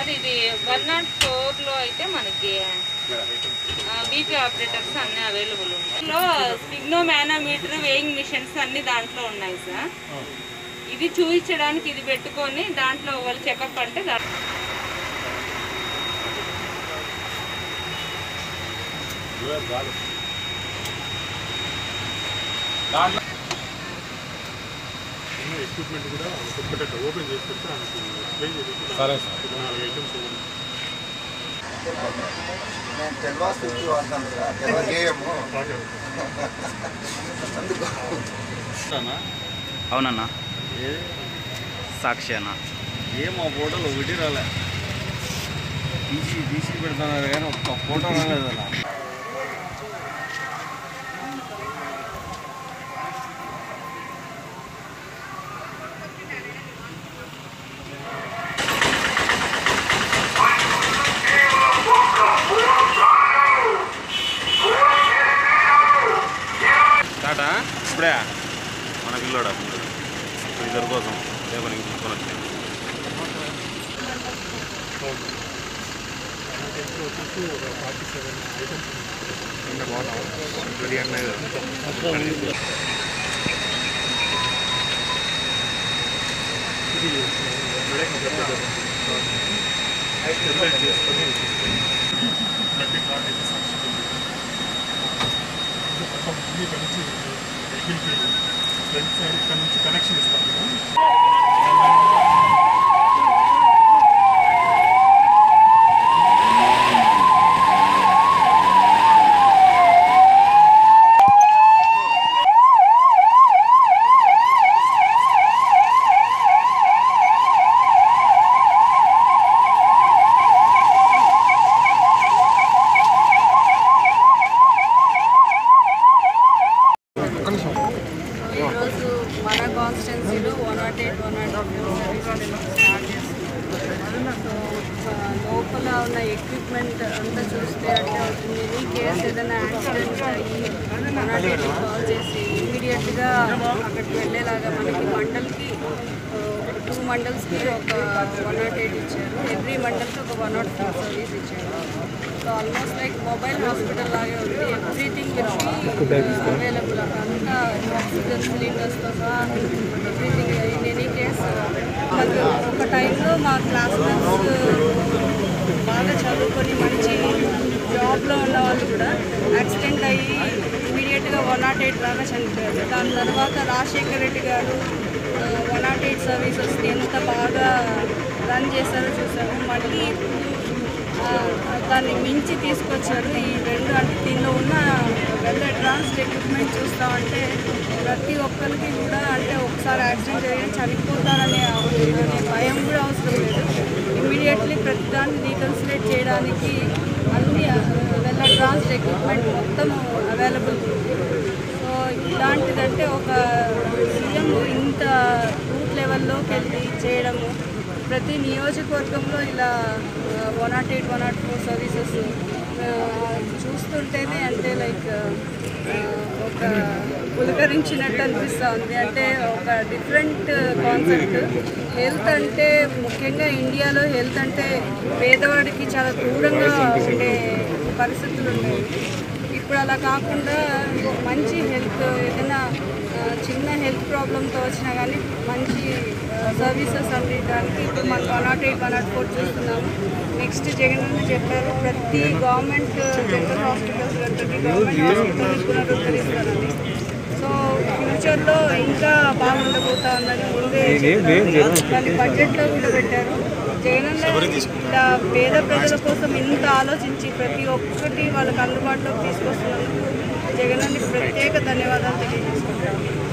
Sir ఇది one not ఫోర్లో అయితే మనకి బీపీ ఆపరేటర్స్ అన్ని అవైలబుల్ ఉన్నాయి ఇందులో స్పిగ్నో మేనోమీటర్ వేయింగ్ మిషన్స్ అన్ని దాంట్లో ఉన్నాయి సార్ ఇది చూపించడానికి ఇది పెట్టుకొని దాంట్లో వాళ్ళు చెకప్ అంటే దా- ఎక్విప్మెంట్ కూడా ఒకటి ఓపెన్ చేసి పెడితే ఆయనకి ఎక్స్ప్లెయిన్ చేసి సరే సార్ ఒక నాలుగు ఐటమ్స్ నేను టెల్వాస్ ఫిఫ్టీ వాడతాను సార్ టెల్వా గేయము అందుకు అవునన్నా సాక్షి అన్న ఏం మా ఫోటోలు ఒకటి రాలే తీసి తీసి పెడుతున్నారు కానీ ఒక్క ఫోటో రాలేదు అలా టాటా ఇప్పుడే మన పిల్లోడా ఇద్దరు కోసం రేపటి తీసుకొని వచ్చాయి వచ్చేసి ఒక ఫార్టీ సెవెన్ ఐటమ్స్ ఇది స్టెబిలైజ్ చేసుకొని ప్రతి కార్డ్ అయితే సాక్షి ఇక్కడ నుంచి వెహికల్కి ఫ్రంట్ సైడ్ ఇక్కడ నుంచి కనెక్షన్ ఇస్తాం కదా ఈరోజు మన కాన్స్టిట్యున్సీలో one nought eight one nought services start చేస్తున్నాం సో ఆ, లోపల ఉన్న ఎక్విప్మెంట్ అంతా చూస్తే అంటే మినీ కేస్ ఏదైనా యాక్సిడెంట్ అయ్యి వన్ నాట్ ఎయిట్ కాల్ చేసి ఇమీడియట్గా అక్కడికి వెళ్ళేలాగా మనకి మండల్కి టూ మండల్స్కి ఒక వన్ నాట్ ఎయిట్ ఇచ్చారు ఎవ్రీ మండల్కి ఒక వన్ నాట్ ఫోర్ సర్వీస్ ఇచ్చారు so almost like mobile hospital లాగే ఉంది ఎవ్రీథింగ్ అవైలబుల్ అంతా ఆక్సిజన్ సిలిండర్స్తో సహా ఎవ్రీథింగ్ ఇన్ ఎనీ కేస్ మాకు ఒక టైంలో మా క్లాస్మేట్స్ బాగా చదువుకొని మంచి జాబ్లో ఉన్న వాళ్ళు కూడా యాక్సిడెంట్ అయ్యి ఇమీడియట్గా వన్ నాట్ ఎయిట్ రాగా చనిపోయారు దాని తర్వాత రాజశేఖర్ రెడ్డి గారు వన్ నాట్ ఎయిట్ సర్వీసెస్ని ఎంత బాగా రన్ చేశారో చూసాము మళ్ళీ ఇప్పుడు ఆ, దాన్ని మించి తీసుకొచ్చారు ఈ రెండు అంటే దీనిలో ఉన్న వెల్ అడ్వాన్స్డ్ ఎక్విప్మెంట్ చూస్తామంటే ప్రతి ఒక్కరికి కూడా అంటే ఒకసారి యాక్సిడెంట్ జరిగిన చనిపోతారనే అనే భయం కూడా అవసరం లేదు ఇమ్మీడియట్లీ ప్రతి దాన్ని రీకన్సిలేట్ చేయడానికి అన్ని వెల్ అడ్వాన్స్డ్ ఎక్విప్మెంట్ మొత్తం అవైలబుల్ సో ఇలాంటిదంటే ఒక సీఎం ఇంత రూట్ లెవెల్లోకి వెళ్ళి చేయడము ప్రతి నియోజకవర్గంలో ఇలా one nought eight one nought four services చూస్తుంటేనే అంటే లైక్ ఒక పులకరించినట్టు అనిపిస్తూ ఉంది అంటే ఒక డిఫరెంట్ కాన్సెప్ట్ హెల్త్ అంటే ముఖ్యంగా ఇండియాలో హెల్త్ అంటే పేదవాడికి చాలా దూరంగా ఉండే పరిస్థితులు ఉన్నాయి ఇప్పుడు అలా కాకుండా మంచి హెల్త్ ఏదైనా ఆ, చిన్న హెల్త్ ప్రాబ్లంతో వచ్చినా కానీ మంచి సర్వీసెస్ అందించడానికి ఇప్పుడు మనం one nought eight one nought four చూస్తున్నాము నెక్స్ట్ జగన్ అన్న చెప్పారు ప్రతి గవర్నమెంట్ జనరల్ హాస్పిటల్స్ ప్రతి గవర్నమెంట్ హాస్పిటల్స్ పునరుద్ధరిస్తారని సో ఫ్యూచర్లో ఇంకా బాగుండబోతా ఉందని ముందే చెప్పారు. దాన్ని బడ్జెట్లో కూడా పెట్టారు జగనన్న ఇలా పేద ప్రజల కోసం ఇంత ఆలోచించి ప్రతి ఒక్కటి వాళ్ళకి అందుబాటులోకి తీసుకొస్తున్నందుకు జగనన్నకి ప్రత్యేక ధన్యవాదాలు తెలియజేసుకుంటాను